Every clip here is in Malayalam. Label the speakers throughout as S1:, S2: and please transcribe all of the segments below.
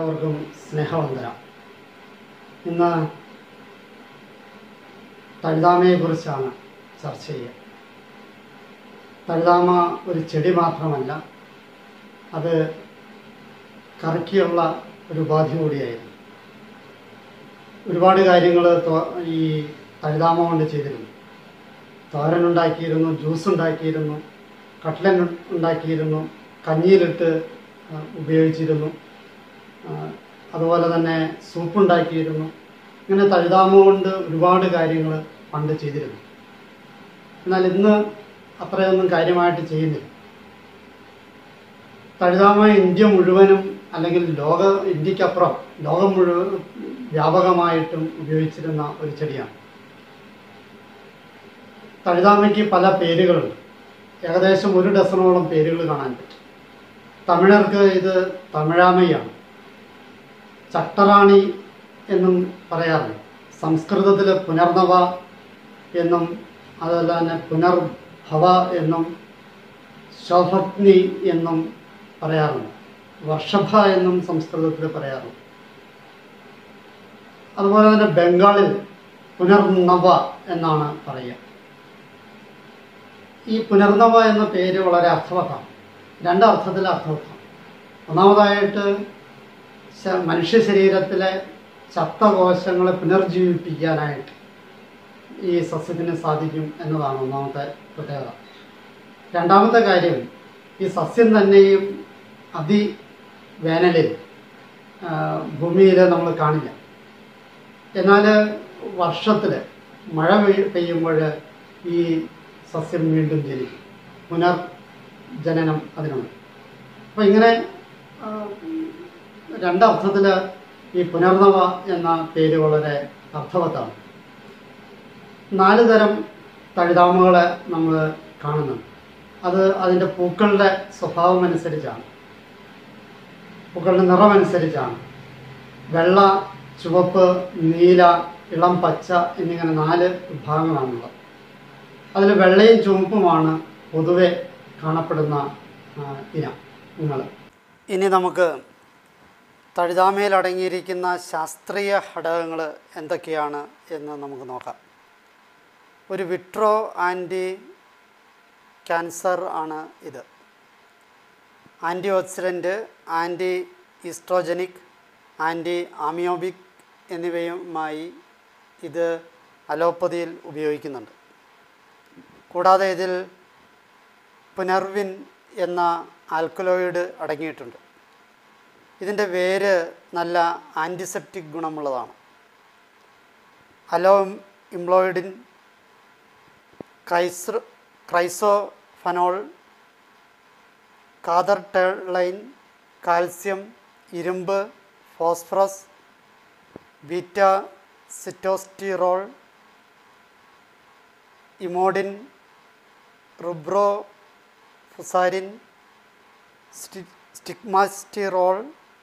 S1: എല്ലാവർക്കും സ്നേഹവന്ദനം ഇന്ന് തഴുതാമയെക്കുറിച്ചാണ് ചർച്ച ചെയ്യുക തഴുതാമ ഒരു ചെടി മാത്രമല്ല അത് കറക്കിയുള്ള ഒരു ഉപാധി കൂടിയായിരുന്നു ഒരുപാട് കാര്യങ്ങൾ ഈ തഴുതാമ കൊണ്ട് ചെയ്തിരുന്നു തോരൻ ഉണ്ടാക്കിയിരുന്നു ജ്യൂസ് ഉണ്ടാക്കിയിരുന്നു കട്ട്ലൻ ഉണ്ടാക്കിയിരുന്നു കഞ്ഞിയിലിട്ട് ആ, ഉപയോഗിച്ചിരുന്നു ആ, അതുപോലെ തന്നെ സൂപ്പ് ഉണ്ടാക്കിയിരുന്നു ഇങ്ങനെ തഴുതാമ കൊണ്ട് ഒരുപാട് കാര്യങ്ങൾ പണ്ട് ചെയ്തിരുന്നു എന്നാൽ ഇന്ന് അത്രയൊന്നും കാര്യമായിട്ട് ചെയ്യുന്നില്ല തഴുതാമ ഇന്ത്യ മുഴുവനും അല്ലെങ്കിൽ ലോക ഇന്ത്യക്കപ്പുറം ലോകം മുഴുവൻ വ്യാപകമായിട്ടും ഉപയോഗിച്ചിരുന്ന ഒരു ചെടിയാണ് തഴുതാമയ്ക്ക് പല പേരുകളുണ്ട് ഏകദേശം ഒരു ഡസനോളം പേരുകൾ കാണാൻ പറ്റും തമിഴർക്ക് ഇത് തമിഴാമയാണ് ചട്ടറാണി എന്നും പറയാറുണ്ട് സംസ്കൃതത്തിൽ പുനർനവ എന്നും അതുപോലെ തന്നെ പുനർഭവ എന്നും ശോഭഗ്നി എന്നും പറയാറുണ്ട് വർഷഭ എന്നും സംസ്കൃതത്തിൽ പറയാറുണ്ട് അതുപോലെ തന്നെ ബംഗാളിൽ പുനർനവ എന്നാണ് പറയുക ഈ പുനർനവ എന്ന പേര് വളരെ അർത്ഥവത്താണ് രണ്ടർത്ഥത്തിൽ അർത്ഥവത്താണ് ഒന്നാമതായിട്ട് ശ- മനുഷ്യ ശരീരത്തിലെ ചത്ത കോശങ്ങളെ പുനർജീവിപ്പിക്കാനായിട്ട് ഈ സസ്യത്തിന് സാധിക്കും എന്നതാണ് ഒന്നാമത്തെ പ്രത്യേകത രണ്ടാമത്തെ കാര്യം ഈ സസ്യം തന്നെയും അതിവേനലിൽ ഭൂമിയിൽ നമ്മൾ കാണില്ല എന്നാൽ വർഷത്തിൽ മഴ പെയ്- പെയ്യുമ്പോൾ ഈ സസ്യം വീണ്ടും ജനിക്കും പുനർജനനം അതിനുണ്ട് അപ്പോൾ ഇങ്ങനെ ആ, രണ്ടർത്ഥത്തിൽ ഈ പുനർനവ എന്ന പേര് വളരെ അർത്ഥവത്താണ് നാല് തരം തഴുതാമകളെ നമ്മൾ കാണുന്നുണ്ട് അത് അതിൻ്റെ പൂക്കളുടെ സ്വഭാവം അനുസരിച്ചാണ് പൂക്കളുടെ നിറമനുസരിച്ചാണ് വെള്ള ചുവപ്പ് നീല ഇളം പച്ച എന്നിങ്ങനെ നാല് വിഭാഗങ്ങളാണുള്ളത് അതിൽ വെള്ളയും ചുവപ്പുമാണ് പൊതുവെ കാണപ്പെടുന്ന ആ, ഇനം ഇനങ്ങൾ ഇനി നമുക്ക് തഴുതാമയിൽ അടങ്ങിയിരിക്കുന്ന ശാസ്ത്രീയ ഘടകങ്ങൾ എന്തൊക്കെയാണ് എന്ന് നമുക്ക് നോക്കാം ഒരു വിട്രോ ആൻറ്റി ക്യാൻസർ ആണ് ഇത് antioxidant anti oestrogenic anti amoebic എന്നിവയുമായി ഇത് അലോപ്പതിയിൽ ഉപയോഗിക്കുന്നുണ്ട് കൂടാതെ ഇതിൽ പുനർവിൻ എന്ന ആൽക്കലോയിഡ് അടങ്ങിയിട്ടുണ്ട് ഇതിൻ്റെ വേര് നല്ല ആൻറ്റിസെപ്റ്റിക് ഗുണമുള്ളതാണ് അലോ ഇംപ്ലോയിഡിൻ ക്രൈസ്ര ക്രൈസോഫനോൾ കാതർടെളൈൻ കാൽസ്യം ഇരുമ്പ് phosphorus beta sitosterol emodin rubrofusarin സ്റ്റി സ്റ്റിഗ്മാസ്റ്റിറോൾ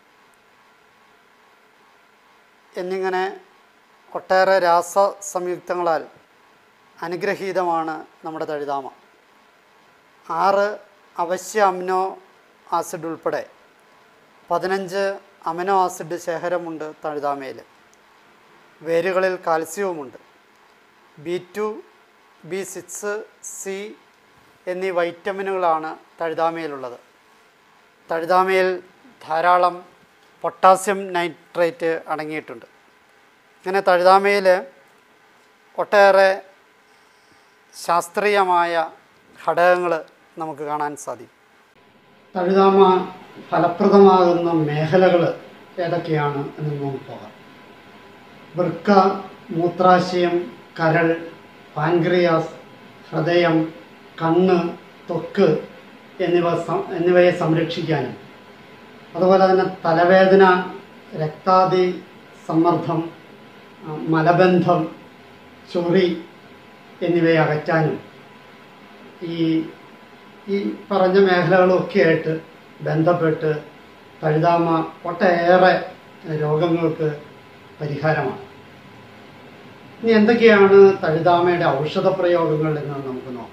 S1: എന്നിങ്ങനെ ഒട്ടേറെ രാസ സംയുക്തങ്ങളാൽ അനുഗ്രഹീതമാണ് നമ്മുടെ തഴുതാമ ആറ് അവശ്യ അമിനോ ആസിഡ് ഉൾപ്പെടെ പതിനഞ്ച് അമിനോ ആസിഡ് ശേഖരമുണ്ട് തഴുതാമയിൽ വേരുകളിൽ കാൽസ്യവുമുണ്ട് B two B six C എന്നീ വൈറ്റമിനുകളാണ് തഴുതാമയിലുള്ളത് തഴുതാമയിൽ ധാരാളം പൊട്ടാസ്യം നൈട്രേറ്റ് അടങ്ങിയിട്ടുണ്ട് ഇങ്ങനെ തഴുതാമയിൽ ഒട്ടേറെ ശാസ്ത്രീയമായ ഘടകങ്ങൾ നമുക്ക് കാണാൻ സാധിക്കും തഴുതാമ ഫലപ്രദമാകുന്ന മേഖലകൾ ഏതൊക്കെയാണ് എന്ന് നമുക്ക് പോകാം വൃക്ക മൂത്രാശയം കരൾ പാൻക്രിയാസ് ഹൃദയം കണ്ണ് ത്വക്ക് എന്നിവ സം- എന്നിവയെ സംരക്ഷിക്കാനും അതുപോലെ തന്നെ തലവേദന രക്താതി സമ്മർദ്ദം ആ, മലബന്ധം ചൊറി എന്നിവയെ അകറ്റാനും ഈ ഈ പറഞ്ഞ മേഖലകളൊക്കെ ആയിട്ട് ബന്ധപ്പെട്ട് തഴുതാമ ഒട്ടേറെ രോഗങ്ങൾക്ക് പരിഹാരമാണ് ഇനി എന്തൊക്കെയാണ് തഴുതാമയുടെ ഔഷധ പ്രയോഗങ്ങൾ എന്ന് നമുക്ക് നോക്കാം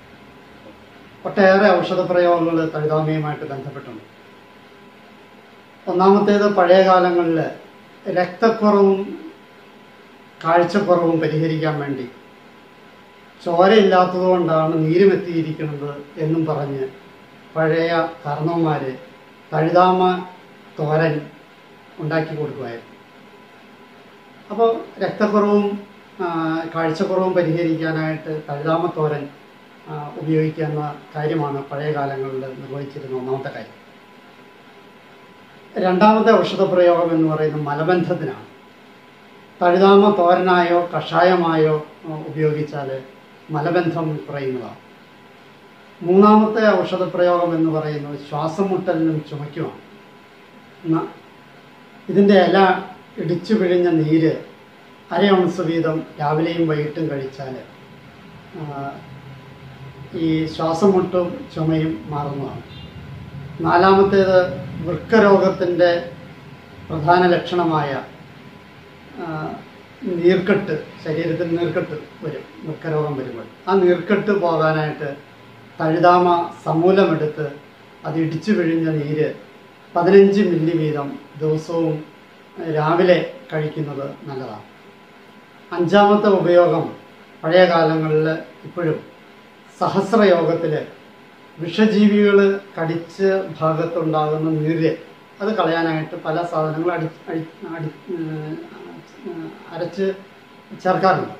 S1: ഒട്ടേറെ ഔഷധ പ്രയോഗങ്ങൾ തഴുതാമയുമായിട്ട് ബന്ധപ്പെട്ടുണ്ട് ഒന്നാമത്തേത് പഴയ കാലങ്ങളിൽ രക്തക്കുറവും കാഴ്ചക്കുറവും പരിഹരിക്കാൻ വേണ്ടി ചോരയില്ലാത്തത് കൊണ്ടാണ് നീരുമെത്തിയിരിക്കുന്നത് എന്നും പറഞ്ഞ് പഴയ കാരണവന്മാർ തഴുതാമ തോരൻ ഉണ്ടാക്കി കൊടുക്കുമായിരുന്നു അപ്പോൾ രക്തക്കുറവും ആ, കാഴ്ചക്കുറവും പരിഹരിക്കാനായിട്ട് തഴുതാമ തോരൻ ആ, ഉപയോഗിക്കുന്ന കാര്യമാണ് പഴയ കാലങ്ങളിൽ നിർവഹിച്ചിരുന്ന ഒന്നാമത്തെ കാര്യം രണ്ടാമത്തെ ഔഷധ പ്രയോഗം എന്ന് പറയുന്നത് മലബന്ധത്തിനാണ് തഴുതാമ തോരനായോ കഷായമായോ ആ, ഉപയോഗിച്ചാൽ മലബന്ധം കുറയുന്നതാണ് മൂന്നാമത്തെ ഔഷധ പ്രയോഗം എന്ന് പറയുന്നത് ശ്വാസം മുട്ടലിനും ചുമയ്ക്കുമാണ് ന- ഇതിൻ്റെ ഇല ഇടിച്ചു പിഴിഞ്ഞ നീര് അര ഔൺസ് വീതം രാവിലെയും വൈകിട്ടും കഴിച്ചാൽ ഈ ശ്വാസം മുട്ടും ചുമയും മാറുന്നതാണ് നാലാമത്തേത് വൃക്കരോഗത്തിൻ്റെ പ്രധാന ലക്ഷണമായ ആ, നീർക്കെട്ട് ശരീരത്തിൽ നീർക്കെട്ട് വരും വൃക്കരോഗം വരുമ്പോൾ ആ നീർക്കെട്ട് പോകാനായിട്ട് തഴുതാമ സമൂലമെടുത്ത് അത് ഇടിച്ചു പിഴിഞ്ഞ നീര് പതിനഞ്ച് മില്ലി വീതം ദിവസവും രാവിലെ കഴിക്കുന്നത് നല്ലതാണ് അഞ്ചാമത്തെ ഉപയോഗം പഴയ കാലങ്ങളിൽ ഇപ്പോഴും സഹസ്രയോഗത്തിൽ വിഷജീവികൾ കടിച്ച ഭാഗത്തുണ്ടാകുന്ന നീര് അത് കളയാനായിട്ട് പല സാധനങ്ങൾ അടി അടി അടി ഏഹ് ഏഹ് അരച്ച് ചേർക്കാറുണ്ട്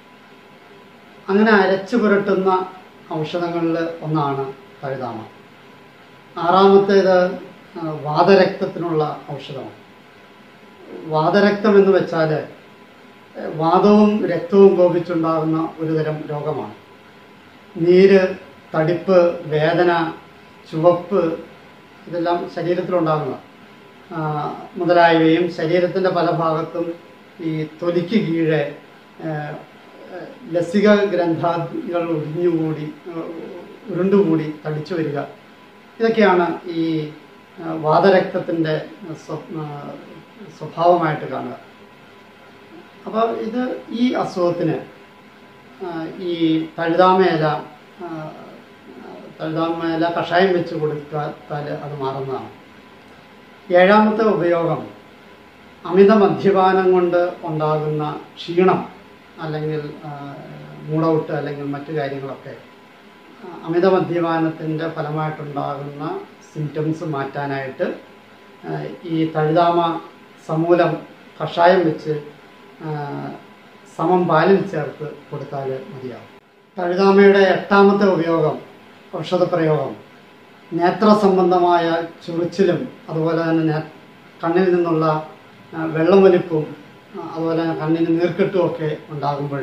S1: അങ്ങനെ അരച്ച് പുരട്ടുന്ന ഔഷധങ്ങളിൽ ഒന്നാണ് തഴുതാമ ആറാമത്തേത് ആ, വാതരക്തത്തിനുള്ള ഔഷധമാണ് വാതരക്തം എന്ന് വെച്ചാൽ വാദവും രക്തവും കോപിച്ചുണ്ടാകുന്ന ഒരുതരം രോഗമാണ് നീര് തടിപ്പ് വേദന ചുവപ്പ് ഇതെല്ലാം ശരീരത്തിലുണ്ടാകുന്ന ആ, മുതലായവയും ശരീരത്തിൻ്റെ പല ഭാഗത്തും ഈ തൊലിക്ക് കീഴെ ആ, ആ, ലസിക ഗ്രന്ഥാദികൾ ഒടിഞ്ഞുകൂടി ആ, ഉരുണ്ടുകൂടി തടിച്ചു വരിക ഇതൊക്കെയാണ് ഈ ആ, വാതരക്തത്തിൻ്റെ സ്വ- ആ, സ്വഭാവമായിട്ട് കാണുക അപ്പോൾ ഇത് ഈ അസുഖത്തിന് ആ, ഈ തഴുതാമേല ആ, തഴുതാമേല കഷായം വെച്ച് കൊടുത്താൽ അത് മാറുന്നതാണ് ഏഴാമത്തെ ഉപയോഗം അമിത മദ്യപാനം കൊണ്ട് ഉണ്ടാകുന്ന ക്ഷീണം അല്ലെങ്കിൽ ആ, മൂടൗട്ട് അല്ലെങ്കിൽ മറ്റു കാര്യങ്ങളൊക്കെ ആ, അമിത മദ്യപാനത്തിൻ്റെ ഫലമായിട്ടുണ്ടാകുന്ന സിംറ്റംസ് മാറ്റാനായിട്ട് ആ, ഈ തഴുതാമ സമൂലം കഷായം വെച്ച് ആ, സമം പാലിൽ ചേർത്ത് കൊടുത്താൽ മതിയാവും തഴുതാമയുടെ എട്ടാമത്തെ ഉപയോഗം ഔഷധ പ്രയോഗം നേത്ര സംബന്ധമായ ചൊറിച്ചിലും അതുപോലെ തന്നെ നേ- കണ്ണിൽ നിന്നുള്ള ആ, വെള്ളമൊലിപ്പും ആ, അതുപോലെ തന്നെ കണ്ണിന് നീർക്കെട്ടും ഒക്കെ ഉണ്ടാകുമ്പോൾ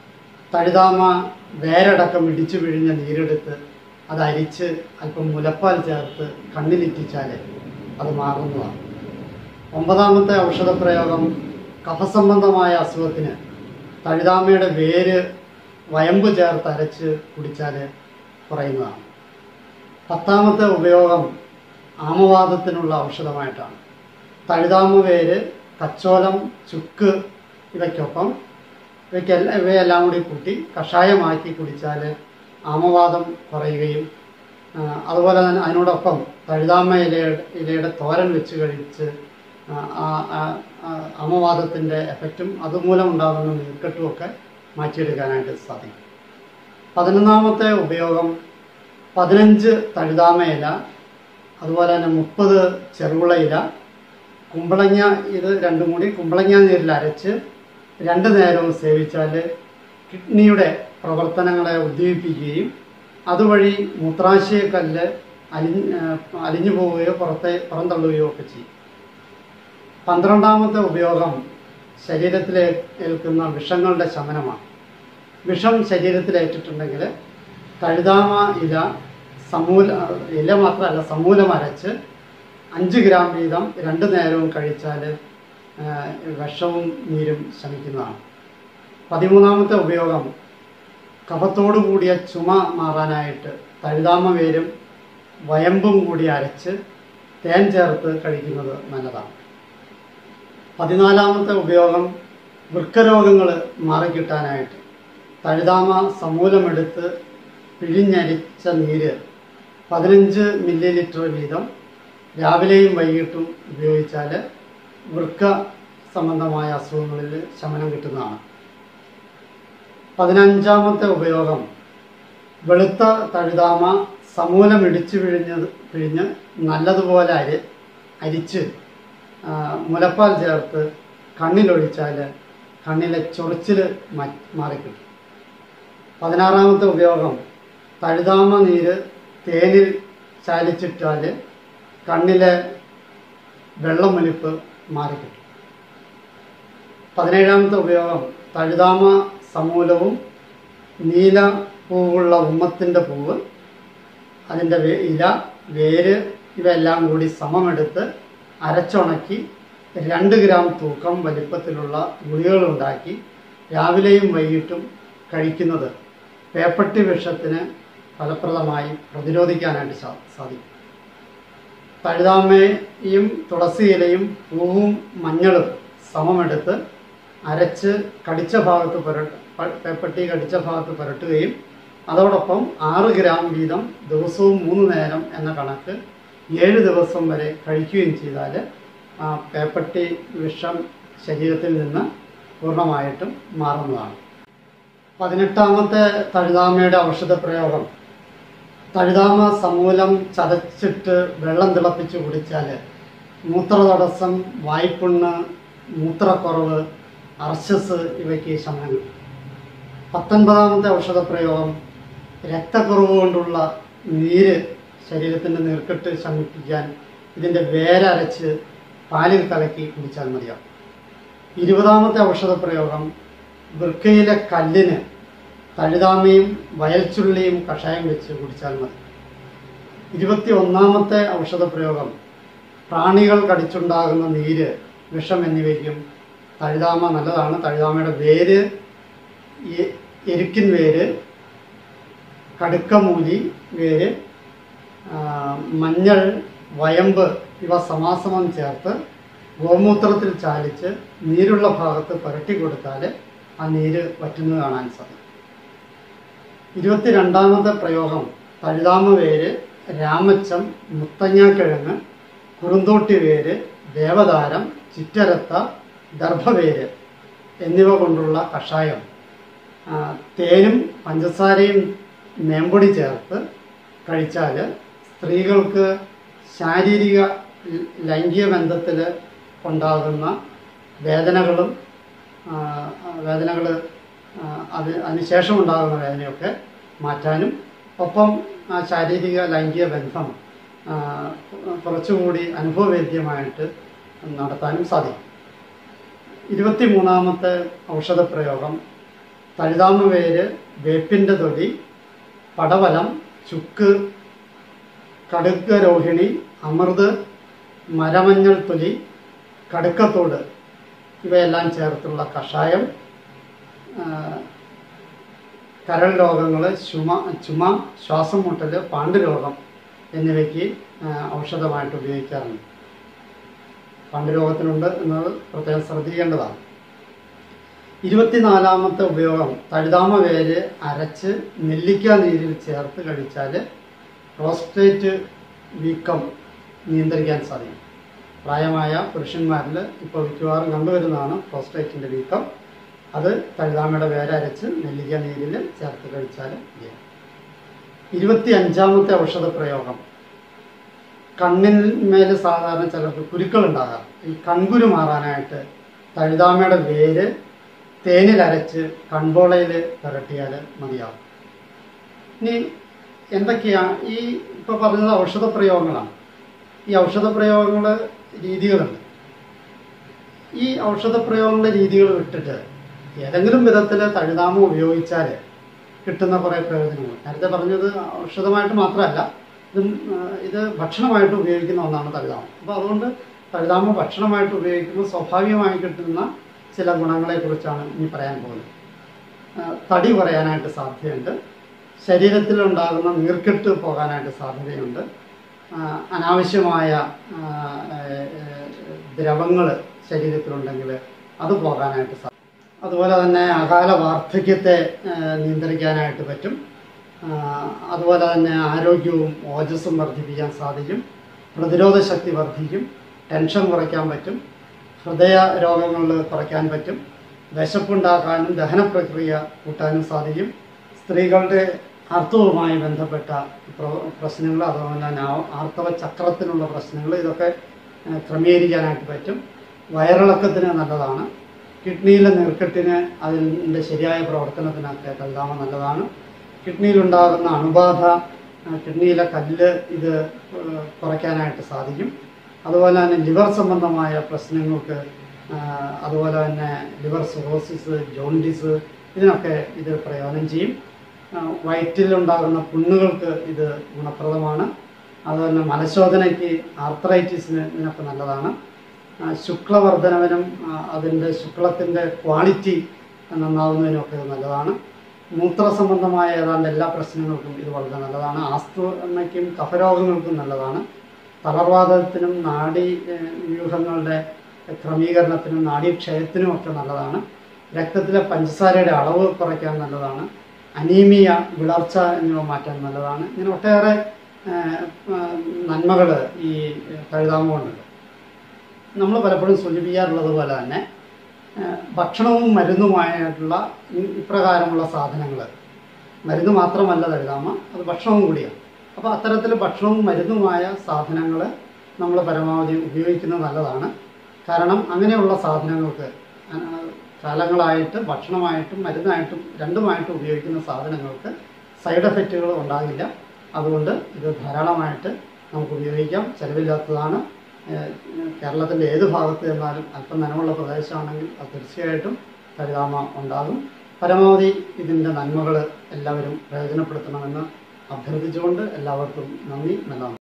S1: തഴുതാമ വേരടക്കം ഇടിച്ചു പിഴിഞ്ഞ നീരെടുത്ത് അത് അരിച്ച് അല്പം മുലപ്പാൽ ചേർത്ത് കണ്ണിലിറ്റിച്ചാൽ അത് മാറുന്നതാണ് ഒമ്പതാമത്തെ ഔഷധ പ്രയോഗം കഫസംബന്ധമായ അസുഖത്തിന് തഴുതാമയുടെ വേര് വയമ്പ് ചേർത്ത് അരച്ച് കുടിച്ചാൽ കുറയുന്നതാണ് പത്താമത്തെ ഉപയോഗം ആമവാദത്തിനുള്ള ഔഷധമായിട്ടാണ് തഴുതാമ വേര് കച്ചോലം ചുക്ക് ഇവയ്ക്കൊപ്പം ഇവയ്ക്കെല്ലാം ഇവയെല്ലാം കൂടി കൂട്ടി കഷായമാക്കി കുടിച്ചാൽ ആമവാദം കുറയുകയും ആ, അതുപോലെ തന്നെ അതിനോടൊപ്പം തഴുതാമ ഇലയുടെ ഇലയുടെ തോരൻ വെച്ച് കഴിച്ച് ആ, ആ, ആ, ആ, ആമവാദത്തിൻ്റെ എഫക്റ്റും അതുമൂലം ഉണ്ടാകുന്ന നീർക്കെട്ടും ഒക്കെ മാറ്റിയെടുക്കാനായിട്ട് സാധിക്കും പതിനൊന്നാമത്തെ ഉപയോഗം പതിനഞ്ച് തഴുതാമ ഇല അതുപോലെ തന്നെ മുപ്പത് ചെറുവിള ഇല കുമ്പളങ്ങ ഇത് രണ്ടും കൂടി കുമ്പളങ്ങ നീരിൽ അരച്ച് രണ്ട് നേരവും സേവിച്ചാൽ കിഡ്നിയുടെ പ്രവർത്തനങ്ങളെ ഉദ്ദീപിപ്പിക്കുകയും അതുവഴി മൂത്രാശയക്കല്ല് അലിഞ്ഞ് അലിഞ്ഞു പോവുകയോ പുറത്തെ പുറന്തള്ളുകയോ ഒക്കെ ചെയ്യും പന്ത്രണ്ടാമത്തെ ഉപയോഗം ശരീരത്തിൽ ഏൽക്കുന്ന വിഷങ്ങളുടെ ശമനമാണ് വിഷം ശരീരത്തിലേറ്റിട്ടുണ്ടെങ്കിൽ തഴുതാമ ഇല സമൂല ഇല മാത്രമല്ല സമൂലം അരച്ച് അഞ്ച് ഗ്രാം വീതം രണ്ട് നേരവും കഴിച്ചാൽ വിഷവും നീരും ശമിക്കുന്നതാണ് പതിമൂന്നാമത്തെ ഉപയോഗം കഫത്തോടു കൂടിയ ചുമ മാറാനായിട്ട് തഴുതാമ വേരും വയമ്പും കൂടി അരച്ച് തേൻ ചേർത്ത് കഴിക്കുന്നത് നല്ലതാണ് പതിനാലാമത്തെ ഉപയോഗം വൃക്കരോഗങ്ങൾ മാറിക്കിട്ടാനായിട്ട് തഴുതാമ സമൂലമെടുത്ത് പിഴിഞ്ഞരിച്ച നീര് പതിനഞ്ച് മില്ലി ലിറ്റർ വീതം രാവിലെയും വൈകിട്ടും ഉപയോഗിച്ചാൽ വൃക്ക സംബന്ധമായ അസുഖങ്ങളിൽ ശമനം കിട്ടുന്നതാണ് പതിനഞ്ചാമത്തെ ഉപയോഗം വെളുത്ത തഴുതാമ സമൂലം ഇടിച്ചു പിഴിഞ്ഞ് പിഴിഞ്ഞ് നല്ലതുപോലെ അരി അരിച്ച് ആ, മുലപ്പാൽ ചേർത്ത് കണ്ണിലൊഴിച്ചാൽ കണ്ണിലെ ചൊറിച്ചിൽ മാറിക്കിട്ടും പതിനാറാമത്തെ ഉപയോഗം തഴുതാമ നീര് തേനിൽ ചാലിച്ചിട്ടാൽ കണ്ണിലെ വെള്ളമൊലിപ്പ് മാറിക്കിട്ടും പതിനേഴാമത്തെ ഉപയോഗം തഴുതാമ സമൂലവും നീല പൂവുള്ള ഉമ്മത്തിൻ്റെ പൂവ് അതിൻ്റെ വേ- ഇല വേര് ഇവയെല്ലാം കൂടി സമമെടുത്ത് അരച്ചുണക്കി രണ്ട് ഗ്രാം തൂക്കം വലിപ്പത്തിലുള്ള ഗുളികകളുണ്ടാക്കി രാവിലെയും വൈകിട്ടും കഴിക്കുന്നത് പേപ്പട്ടി വിഷത്തിന് ഫലപ്രദമായി പ്രതിരോധിക്കാനായിട്ട് സാ സാധിക്കും തഴുതാമയും തുളസി ഇലയും പൂവും മഞ്ഞളും സമമെടുത്ത് അരച്ച് കടിച്ച ഭാഗത്ത് പുരട്ട പ- പേപ്പട്ടി കടിച്ച ഭാഗത്ത് പുരട്ടുകയും അതോടൊപ്പം ആറ് ഗ്രാം വീതം ദിവസവും മൂന്ന് നേരം എന്ന കണക്ക് ഏഴ് ദിവസം വരെ കഴിക്കുകയും ചെയ്താൽ ആ പേപ്പട്ടി വിഷം ശരീരത്തിൽ നിന്ന് പൂർണ്ണമായിട്ടും മാറുന്നതാണ് പതിനെട്ടാമത്തെ തഴുതാമയുടെ ഔഷധ പ്രയോഗം തഴുതാമ സമൂലം ചതച്ചിട്ട് വെള്ളം തിളപ്പിച്ച് കുടിച്ചാൽ മൂത്രതടസ്സം വായ്പുണ്ണ് മൂത്രക്കുറവ് അർശസ് ഇവയ്ക്ക് ശമനം കിട്ടും പത്തൊൻപതാമത്തെ ഔഷധ പ്രയോഗം രക്തക്കുറവ് കൊണ്ടുള്ള നീര് ശരീരത്തിൻ്റെ നീർക്കെട്ട് ശമിപ്പിക്കാൻ ഇതിൻ്റെ വേരരച്ച് പാലിൽ കലക്കി കുടിച്ചാൽ മതിയാവും ഇരുപതാമത്തെ ഔഷധ പ്രയോഗം വൃക്കയിലെ കല്ലിന് തഴുതാമയും വയൽച്ചുള്ളിയും കഷായം വെച്ച് കുടിച്ചാൽ മതി ഇരുപത്തി ഒന്നാമത്തെ ഔഷധ പ്രയോഗം പ്രാണികൾ കടിച്ചുണ്ടാകുന്ന നീര് വിഷം എന്നിവയ്ക്കും തഴുതാമ നല്ലതാണ് തഴുതാമയുടെ വേര് എ- എരുക്കിൻ വേര് കടുക്കമൂലി വേര് ആ, മഞ്ഞൾ വയമ്പ് ഇവ സമാസമം ചേർത്ത് ഗോമൂത്രത്തിൽ ചാലിച്ച് നീരുള്ള ഭാഗത്ത് പുരട്ടി കൊടുത്താൽ ആ നീര് വറ്റുന്നത് കാണാൻ സാധിക്കും ഇരുപത്തിരണ്ടാമത്തെ പ്രയോഗം തഴുതാമ വേര് രാമച്ചം മുത്തങ്ങാക്കിഴങ്ങ് കുറുന്തോട്ടി വേര് ദേവതാരം ചിറ്റരത്ത ദർഭവേര് എന്നിവ കൊണ്ടുള്ള കഷായം ആ, തേനും പഞ്ചസാരയും മേമ്പൊടി ചേർത്ത് കഴിച്ചാൽ സ്ത്രീകൾക്ക് ശാരീരിക ല- ലൈംഗിക ബന്ധത്തിൽ ഉണ്ടാകുന്ന വേദനകളും വേദനകൾ അത് അതിനുശേഷം ഉണ്ടാകുന്ന വേദനയൊക്കെ മാറ്റാനും ഒപ്പം ആ ശാരീരിക ലൈംഗിക ബന്ധം ആ, കുറച്ചുകൂടി അനുഭവവേദ്യമായിട്ട് നടത്താനും സാധിക്കും ഇരുപത്തി മൂന്നാമത്തെ ഔഷധ പ്രയോഗം തഴുതാമ വേര് വേപ്പിൻ്റെ തൊലി പടവലം ചുക്ക് കടുക്ക രോഹിണി അമൃത് മരമഞ്ഞൾ തൊലി കടുക്കത്തോട് ഇവയെല്ലാം ചേർത്തുള്ള കഷായം ആ, കരൾ രോഗങ്ങൾ ചുമ ചുമ ശ്വാസം മുട്ടൽ പാണ്ഡുരോഗം എന്നിവയ്ക്ക് ആ, ഔഷധമായിട്ട് ഉപയോഗിക്കാറുണ്ട് പാണ്ഡുരോഗത്തിനുണ്ട് എന്നത് പ്രത്യേകം ശ്രദ്ധിക്കേണ്ടതാണ് ഇരുപത്തിനാലാമത്തെ ഉപയോഗം തഴുതാമ വേര് അരച്ച് നെല്ലിക്ക നീരിൽ ചേർത്ത് കഴിച്ചാൽ പ്രോസ്റ്റേറ്റ് വീക്കം നിയന്ത്രിക്കാൻ സാധിക്കും പ്രായമായ പുരുഷന്മാരിൽ ഇപ്പോൾ മിക്കവാറും കണ്ടുവരുന്നതാണ് പ്രോസ്റ്റേറ്റിൻ്റെ വീക്കം അത് തഴുതാമയുടെ വേര് അരച്ച് നെല്ലിക്ക നീരിൽ ചേർത്ത് കഴിച്ചാൽ മതിയാവും ഇരുപത്തി അഞ്ചാമത്തെ ഔഷധ പ്രയോഗം കണ്ണിന്മേൽ സാധാരണ ചിലർക്ക് കുരുക്കളുണ്ടാകാം ഈ കൺകുരു മാറാനായിട്ട് തഴുതാമയുടെ വേര് തേനിൽ അരച്ച് കൺപോളയിൽ പുരട്ടിയാൽ മതിയാവും ഇനി എന്തൊക്കെയാ ഈ ഇപ്പോൾ പറഞ്ഞത് ഔഷധ പ്രയോഗങ്ങളാണ് ഈ ഔഷധ പ്രയോഗങ്ങൾ രീതികളുണ്ട് ഈ ഔഷധ പ്രയോഗങ്ങളുടെ രീതികൾ വിട്ടിട്ട് ഏതെങ്കിലും വിധത്തിൽ തഴുതാമം ഉപയോഗിച്ചാൽ കിട്ടുന്ന കുറേ പ്രയോജനങ്ങൾ നേരത്തെ പറഞ്ഞത് ഔഷധമായിട്ട് മാത്രമല്ല ഇത് ഇത് ഭക്ഷണമായിട്ട് ഉപയോഗിക്കുന്ന ഒന്നാണ് തഴുതാമം അപ്പോൾ അതുകൊണ്ട് തഴുതാമം ഭക്ഷണമായിട്ട് ഉപയോഗിക്കുമ്പോൾ സ്വാഭാവികമായി കിട്ടുന്ന ചില ഗുണങ്ങളെക്കുറിച്ചാണ് ഇനി പറയാൻ പോകുന്നത് ആ, തടി കുറയാനായിട്ട് സാധ്യതയുണ്ട് ശരീരത്തിലുണ്ടാകുന്ന നീർക്കെട്ട് പോകാനായിട്ട് സാധ്യതയുണ്ട് ആ, അനാവശ്യമായ ദ്രവങ്ങൾ ശരീരത്തിലുണ്ടെങ്കിൽ അത് പോകാനായിട്ട് സാധിക്കും അതുപോലെ തന്നെ അകാല വാർദ്ധക്യത്തെ ആ, നിയന്ത്രിക്കാനായിട്ട് പറ്റും ആ, അതുപോലെ തന്നെ ആരോഗ്യവും ഓജസ്സും വർദ്ധിപ്പിക്കാൻ സാധിക്കും പ്രതിരോധ ശക്തി വർദ്ധിക്കും ടെൻഷൻ കുറയ്ക്കാൻ പറ്റും ഹൃദയ രോഗങ്ങൾ കുറയ്ക്കാൻ പറ്റും വിശപ്പുണ്ടാക്കാനും ദഹന പ്രക്രിയ കൂട്ടാനും സാധിക്കും സ്ത്രീകളുടെ ആർത്തവുമായി ബന്ധപ്പെട്ട പ്ര- പ്രശ്നങ്ങൾ അതുപോലെ തന്നെ ആ- ആർത്തവ ചക്രത്തിനുള്ള പ്രശ്നങ്ങൾ ഇതൊക്കെ ഏഹ്, ക്രമീകരിക്കാനായിട്ട് പറ്റും വയറിളക്കത്തിന് നല്ലതാണ് കിഡ്നിയിലെ നീർക്കെട്ടിന് അതിൻ്റെ ശരിയായ പ്രവർത്തനത്തിനൊക്കെ കൽതാമ നല്ലതാണ് കിഡ്നിയിലുണ്ടാകുന്ന അണുബാധ ആ, കിഡ്നിയിലെ കല്ല് ഇത് ഏഹ്, കുറയ്ക്കാനായിട്ട് സാധിക്കും അതുപോലെ തന്നെ ലിവർ സംബന്ധമായ പ്രശ്നങ്ങൾക്ക് ആ, അതുപോലെ തന്നെ ലിവർ സിറോസിസ് ജോണ്ടിസ് ഇതിനൊക്കെ ഇത് പ്രയോജനം ചെയ്യും ആ, വയറ്റിലുണ്ടാകുന്ന പുണ്ണുകൾക്ക് ഇത് ഗുണപ്രദമാണ് അതുപോലെ മലശോധനയ്ക്ക് ആർത്രൈറ്റിസിന് ഇതിനൊക്കെ നല്ലതാണ് ആ, ശുക്ലവർദ്ധനവിനും ആ, അതിൻ്റെ ശുക്ലത്തിൻ്റെ ക്വാളിറ്റി നന്നാവുന്നതിനൊക്കെ ഇത് നല്ലതാണ് മൂത്ര സംബന്ധമായ ഏതാണ്ട് എല്ലാ പ്രശ്നങ്ങൾക്കും ഇത് വളരെ നല്ലതാണ് ആസ്തമയ്ക്കും കഫരോഗങ്ങൾക്കും നല്ലതാണ് തളർവാദത്തിനും നാഡി ഏഹ്, വ്യൂഹങ്ങളുടെ ക്രമീകരണത്തിനും നാഡീക്ഷയത്തിനും ഒക്കെ നല്ലതാണ് രക്തത്തിലെ പഞ്ചസാരയുടെ അളവ് കുറയ്ക്കാൻ നല്ലതാണ് അനീമിയ വിളർച്ച എന്നിവ മാറ്റാൻ നല്ലതാണ് ഇങ്ങനെ ഒട്ടേറെ നന്മകൾ ഈ കഴുതാമുകൊണ്ടുണ്ട് നമ്മൾ പലപ്പോഴും സൂചിപ്പിക്കാറുള്ളത് പോലെ തന്നെ ഏഹ്, ഭക്ഷണവും മരുന്നുമായിട്ടുള്ള ഇ- ഇപ്രകാരമുള്ള സാധനങ്ങൾ മരുന്ന് മാത്രമല്ല തഴുതാമ അത് ഭക്ഷണവും കൂടിയാണ് അപ്പോൾ അത്തരത്തിൽ ഭക്ഷണവും മരുന്നുമായ സാധനങ്ങൾ നമ്മൾ പരമാവധി ഉപയോഗിക്കുന്നത് നല്ലതാണ് കാരണം അങ്ങനെയുള്ള സാധനങ്ങൾക്ക് ആ, കാലങ്ങളായിട്ട് ഭക്ഷണമായിട്ടും മരുന്നായിട്ടും രണ്ടുമായിട്ടും ഉപയോഗിക്കുന്ന സാധനങ്ങൾക്ക് സൈഡ് എഫക്റ്റുകൾ ഉണ്ടാകില്ല അതുകൊണ്ട് ഇത് ധാരാളമായിട്ട് നമുക്ക് ഉപയോഗിക്കാം ചിലവില്ലാത്തതാണ് ഏഹ് കേരളത്തിൻ്റെ ഏത് ഭാഗത്ത് ചെന്നാലും അല്പം നനവുള്ള പ്രദേശമാണെങ്കിൽ അത് തീർച്ചയായിട്ടും കഴുതാമ ഉണ്ടാകും പരമാവധി ഇതിൻ്റെ നന്മകൾ എല്ലാവരും പ്രയോജനപ്പെടുത്തണമെന്ന് അഭ്യർത്ഥിച്ചുകൊണ്ട് എല്ലാവർക്കും നന്ദി നല്ലതാണ്